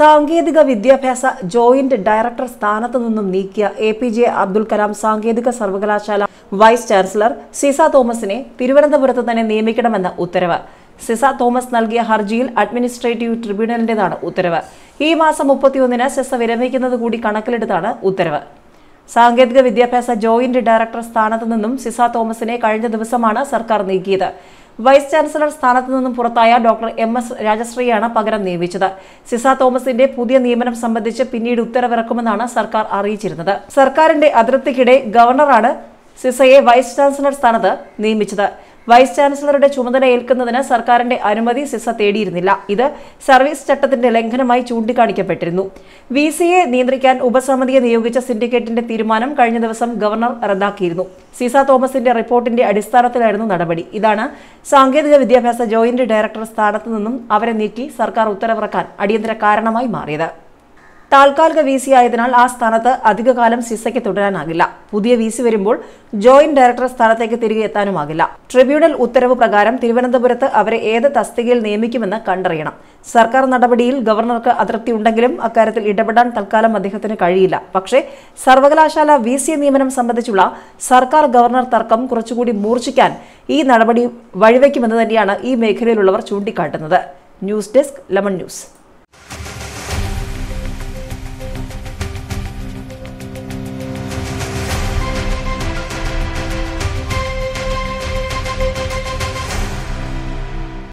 സാങ്കേതിക വിദ്യാഭ്യാസ joint director സ്ഥാനത്തു നിന്നും നീക്കിയ A P J Abdul Kalam സാങ്കേതിക സർവകലാശാല വൈസ് ചാൻസലർ സിസ തോമസിനെ തിരുവനന്തപുരത്ത് തന്നെ നിയമിക്കണമെന്ന ഉത്തരവ് സിസ തോമസ് നൽകിയ ഹർജിയിൽ അഡ്മിനിസ്ട്രേറ്റീവ് ട്രിബ്യൂണലിന്റേതാണ് ഉത്തരവ് ഈ മാസം മുപ്പത്തിയൊന്നിന് സെസ വിരമിക്കുന്നത് കൂടി കണക്കിലെടുത്താണ് ഉത്തരവ് സാങ്കേതിക വിദ്യാഭ്യാസ ജോയിന്റ് ഡയറക്ടർ സ്ഥാനത്തു നിന്നും സിസ തോമസിനെ കഴിഞ്ഞ ദിവസമാണ് സർക്കാർ നീക്കിയത് വൈസ് ചാൻസലർ സ്ഥാനത്തു നിന്നും പുറത്തായ ഡോക്ടർ എം എസ് രാജശ്രീയാണ് പകരം നിയമിച്ചത് സിസ തോമസിന്റെ പുതിയ നിയമനം സംബന്ധിച്ച് പിന്നീട് ഉത്തരവിറക്കുമെന്നാണ് സർക്കാർ അറിയിച്ചിരുന്നത് സർക്കാരിന്റെ അതിർത്തിക്കിടെ ഗവർണറാണ് സിസയെ വൈസ് ചാൻസലർ സ്ഥാനത്ത് നിയമിച്ചത് വൈസ് ചാൻസലറുടെ ചുമതല ഏൽക്കുന്നതിന് സർക്കാരിന്റെ അനുമതി സിസ തേടിയിരുന്നില്ല ഇത് സർവീസ് ചട്ടത്തിന്റെ ലംഘനമായി ചൂണ്ടിക്കാണിക്കപ്പെട്ടിരുന്നു വി സിയെ നിയന്ത്രിക്കാൻ ഉപസമിതിയെ നിയോഗിച്ച സിൻഡിക്കേറ്റിന്റെ തീരുമാനം കഴിഞ്ഞ ദിവസം ഗവർണർ റദ്ദാക്കിയിരുന്നു സിസ തോമസിന്റെ റിപ്പോർട്ടിന്റെ അടിസ്ഥാനത്തിലായിരുന്നു നടപടി ഇതാണ് സാങ്കേതിക വിദ്യാഭ്യാസ ജോയിന്റ് ഡയറക്ടർ സ്ഥാനത്ത് നിന്നും അവരെ നീക്കി സർക്കാർ ഉത്തരവിറക്കാൻ അടിയന്തര കാരണമായി മാറിയത് താൽക്കാലിക വി സി ആയതിനാൽ ആ സ്ഥാനത്ത് അധികകാലം സിസയ്ക്ക് തുടരാനാകില്ല പുതിയ വി സി വരുമ്പോൾ ജോയിന്റ് ഡയറക്ടർ സ്ഥാനത്തേക്ക് തിരികെ എത്താനുമാകില്ല ട്രിബ്യൂണൽ ഉത്തരവ് പ്രകാരം തിരുവനന്തപുരത്ത് അവരെ ഏത് തസ്തികയിൽ നിയമിക്കുമെന്ന് കണ്ടറിയണം സർക്കാർ നടപടിയിൽ ഗവർണർക്ക് അതൃപ്തി ഉണ്ടെങ്കിലും അക്കാര്യത്തിൽ ഇടപെടാൻ തൽക്കാലം അദ്ദേഹത്തിന് കഴിയില്ല പക്ഷേ സർവകലാശാല വി സി നിയമനം സംബന്ധിച്ചുള്ള സർക്കാർ ഗവർണർ തർക്കം കുറച്ചുകൂടി മൂർച്ഛിക്കാൻ ഈ നടപടി വഴിവെക്കുമെന്ന് തന്നെയാണ് ഈ മേഖലയിലുള്ളവർ ചൂണ്ടിക്കാട്ടുന്നത് ന്യൂസ് ഡെസ്ക് ലെമൺ ന്യൂസ്